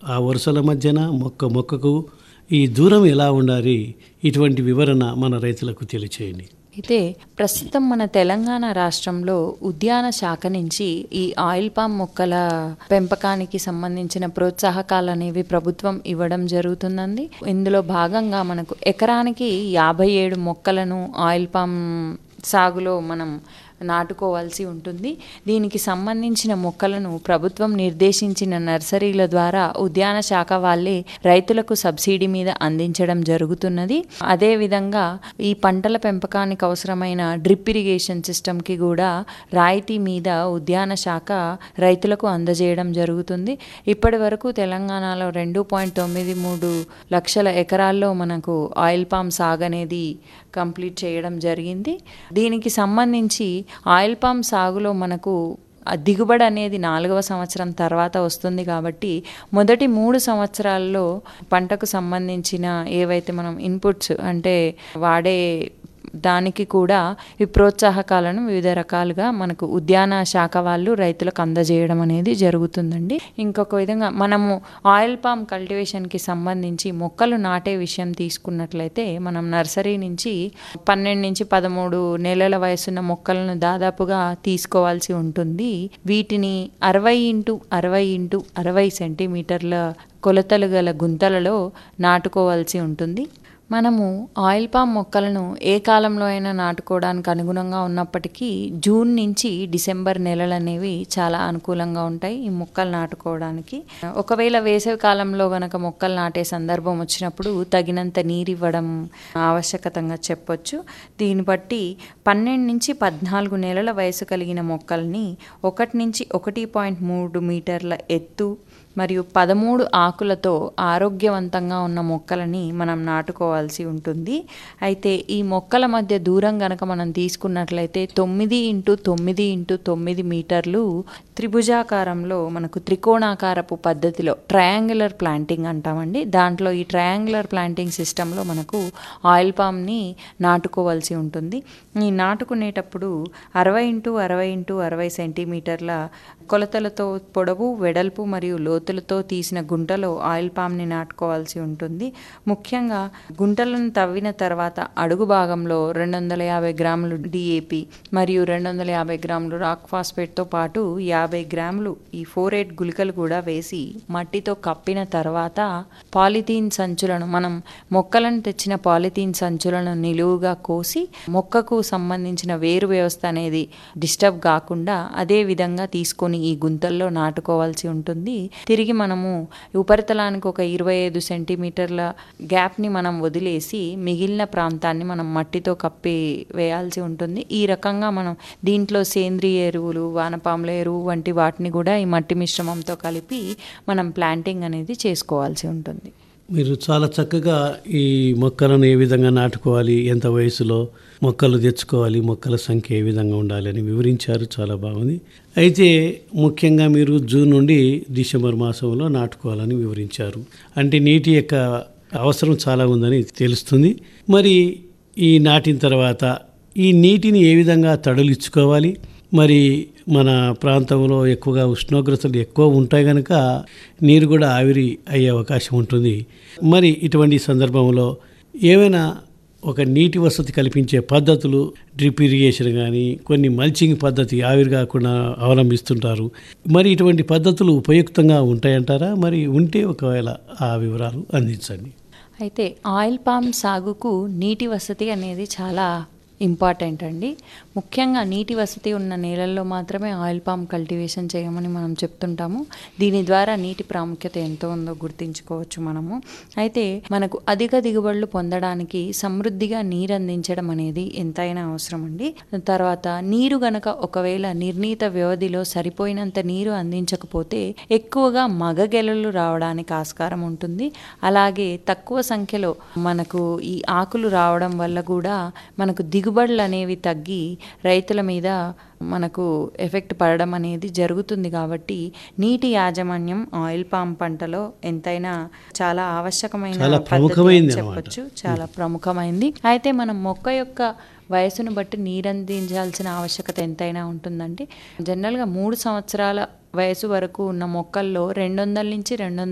ఆ వరుసల మధ్యన మొక్క మొక్కకు ఈ దూరం ఎలా ఉండాలి ఇటువంటి వివరణ మన రైతులకు తెలియచేయండి అయితే ప్రస్తుతం మన తెలంగాణ రాష్ట్రంలో ఉద్యాన శాఖ నుంచి ఈ ఆయిల్ పామ్ మొక్కల పెంపకానికి సంబంధించిన ప్రోత్సాహకాలు అనేవి ప్రభుత్వం ఇవ్వడం జరుగుతుందండి ఇందులో భాగంగా మనకు ఎకరానికి యాభై ఏడు మొక్కలను ఆయిల్ పామ్ సాగులో మనం నాటుకోవాల్సి ఉంటుంది దీనికి సంబంధించిన మొక్కలను ప్రభుత్వం నిర్దేశించిన నర్సరీల ద్వారా ఉద్యాన శాఖ వాళ్ళే రైతులకు సబ్సిడీ మీద అందించడం జరుగుతున్నది అదేవిధంగా ఈ పంటల పెంపకానికి అవసరమైన డ్రిప్ ఇరిగేషన్ సిస్టమ్కి కూడా రాయితీ మీద ఉద్యాన శాఖ రైతులకు అందజేయడం జరుగుతుంది ఇప్పటి వరకు తెలంగాణలో రెండు పాయింట్ తొమ్మిది మూడు లక్షల ఎకరాల్లో మనకు ఆయిల్ పామ్ సాగు అనేది కంప్లీట్ చేయడం జరిగింది దీనికి సంబంధించి ఆయిల్ పామ్ సాగులో మనకు ఆ దిగుబడి అనేది నాలుగవ సంవత్సరం తర్వాత వస్తుంది కాబట్టి మొదటి మూడు సంవత్సరాల్లో పంటకు సంబంధించిన ఏవైతే మనం ఇన్పుట్స్ అంటే వాడే దానికి కూడా ఈ ప్రోత్సాహకాలను వివిధ రకాలుగా మనకు ఉద్యాన శాఖ వాళ్ళు రైతులకు అందజేయడం అనేది జరుగుతుందండి ఇంకొక విధంగా మనము ఆయిల్ పామ్ కల్టివేషన్కి సంబంధించి మొక్కలు నాటే విషయం తీసుకున్నట్లయితే మనం నర్సరీ నుంచి పన్నెండు నుంచి పదమూడు నెలల వయసున్న మొక్కలను దాదాపుగా తీసుకోవాల్సి ఉంటుంది వీటిని అరవై ఇంటూ అరవై ఇంటూ అరవై సెంటీమీటర్ల కొలతలు గల గుంతలలో నాటుకోవాల్సి ఉంటుంది మనము ఆయిల్ పామ్ మొక్కలను ఏ కాలంలో అయినా నాటుకోవడానికి అనుగుణంగా ఉన్నప్పటికీ జూన్ నుంచి డిసెంబర్ నెలలు అనేవి చాలా అనుకూలంగా ఉంటాయి ఈ మొక్కలు నాటుకోవడానికి ఒకవేళ వేసవి కాలంలో గనక మొక్కలు నాటే సందర్భం వచ్చినప్పుడు తగినంత నీరు ఇవ్వడం ఆవశ్యకతంగా చెప్పొచ్చు దీన్ని బట్టి పన్నెండు నుంచి పద్నాలుగు నెలల వయసు కలిగిన మొక్కల్ని ఒకటి నుంచి ఒకటి పాయింట్ మూడు మీటర్ల ఎత్తు మరియు పదమూడు ఆకులతో ఆరోగ్యవంతంగా ఉన్న మొక్కలని మనం నాటుకోవాల్సి ఉంటుంది అయితే ఈ మొక్కల మధ్య దూరం గనక మనం తీసుకున్నట్లయితే తొమ్మిది ఇంటూ తొమ్మిది ఇంటూ తొమ్మిది మీటర్లు త్రిభుజాకారంలో మనకు త్రికోణాకారపు పద్ధతిలో ట్రయాంగులర్ ప్లాంటింగ్ అంటామండి దాంట్లో ఈ ట్రయాంగులర్ ప్లాంటింగ్ సిస్టంలో మనకు ఆయిల్ పామ్ని నాటుకోవాల్సి ఉంటుంది ఈ నాటుకునేటప్పుడు అరవై ఇంటూ అరవై ఇంటూ అరవై సెంటీమీటర్ల కొలతలతో పొడవు వెడల్పు మరియు లోతులతో తీసిన గుంటలో ఆయిల్ పామ్ని నాటుకోవాల్సి ఉంటుంది ముఖ్యంగా గుంటలను తవ్విన తర్వాత అడుగు భాగంలో రెండు వందల యాభై గ్రాములు డిఏపి మరియు రెండు వందల యాభై గ్రాములు రాక్ ఫాస్ఫేట్తో పాటు యాభై గ్రాములు ఈ ఫోర్ ఎయిట్ గుళికలు కూడా వేసి మట్టితో కప్పిన తర్వాత పాలిథీన్ సంచులను మనం మొక్కలను తెచ్చిన పాలిథీన్ సంచులను నిలువుగా కోసి మొక్కకు సంబంధించిన వేరు వ్యవస్థ అనేది డిస్టర్బ్ కాకుండా అదే విధంగా తీసుకొని ఈ గుంతల్లో నాటుకోవాల్సి ఉంటుంది తిరిగి మనము ఉపరితలానికి ఒక ఇరవై ఐదు సెంటీమీటర్ల గ్యాప్ని మనం వదిలేసి మిగిలిన ప్రాంతాన్ని మనం మట్టితో కప్పి వేయాల్సి ఉంటుంది ఈ రకంగా మనం దీంట్లో సేంద్రియ ఎరువులు వానపాముల ఎరువు వంటి వాటిని కూడా ఈ మట్టి మిశ్రమంతో కలిపి మనం ప్లాంటింగ్ అనేది చేసుకోవాల్సి ఉంటుంది మీరు చాలా చక్కగా ఈ మొక్కలను ఏ విధంగా నాటుకోవాలి ఎంత వయసులో మొక్కలు తెచ్చుకోవాలి మొక్కల సంఖ్య ఏ విధంగా ఉండాలి అని వివరించారు చాలా బాగుంది అయితే ముఖ్యంగా మీరు జూన్ నుండి డిసెంబర్ మాసంలో నాటుకోవాలని వివరించారు అంటే నీటి యొక్క అవసరం చాలా ఉందని తెలుస్తుంది మరి ఈ నాటిన తర్వాత ఈ నీటిని ఏ విధంగా తడలిచ్చుకోవాలి మరి మన ప్రాంతంలో ఎక్కువగా ఉష్ణోగ్రతలు ఎక్కువ ఉంటాయి కనుక నీరు కూడా ఆవిరి అయ్యే అవకాశం ఉంటుంది మరి ఇటువంటి సందర్భంలో ఏమైనా ఒక నీటి వసతి కల్పించే పద్ధతులు డ్రిప్ ఇరిగేషన్ కానీ కొన్ని మల్చింగ్ పద్ధతి ఆవిరి కాకుండా అవలంబిస్తుంటారు మరి ఇటువంటి పద్ధతులు ఉపయుక్తంగా ఉంటాయంటారా మరి ఉంటే ఒకవేళ ఆ వివరాలు అందించండి అయితే ఆయిల్ పామ్ సాగుకు నీటి వసతి అనేది చాలా ఇంపార్టెంట్ అండి ముఖ్యంగా నీటి వసతి ఉన్న నేలల్లో మాత్రమే ఆయిల్ పామ్ కల్టివేషన్ చేయమని మనం చెప్తుంటాము దీని ద్వారా నీటి ప్రాముఖ్యత ఎంతో ఉందో గుర్తించుకోవచ్చు మనము అయితే మనకు అధిక దిగుబడులు పొందడానికి సమృద్ధిగా నీరు అందించడం అనేది ఎంతైనా అవసరం అండి తర్వాత నీరు గనక ఒకవేళ నిర్ణీత వ్యవధిలో సరిపోయినంత నీరు అందించకపోతే ఎక్కువగా మగగెలలు రావడానికి ఆస్కారం ఉంటుంది అలాగే తక్కువ సంఖ్యలో మనకు ఈ ఆకులు రావడం వల్ల కూడా మనకు దిగుబడులు అనేవి తగ్గి రైతుల మీద మనకు ఎఫెక్ట్ పడడం అనేది జరుగుతుంది కాబట్టి నీటి యాజమాన్యం ఆయిల్ పామ్ పంటలో ఎంతైనా చాలా ఆవశ్యకమైన చాలా పద్ధతి అని ప్రముఖమైంది అన్నమాట. చెప్పొచ్చు చాలా ప్రముఖమైంది అయితే మనం మొక్క యొక్క వయసును బట్టి నీరందించాల్సిన ఆవశ్యకత ఎంతైనా ఉంటుందంటే జనరల్గా మూడు సంవత్సరాల వయసు వరకు ఉన్న మొక్కల్లో రెండు వందల నుంచి రెండు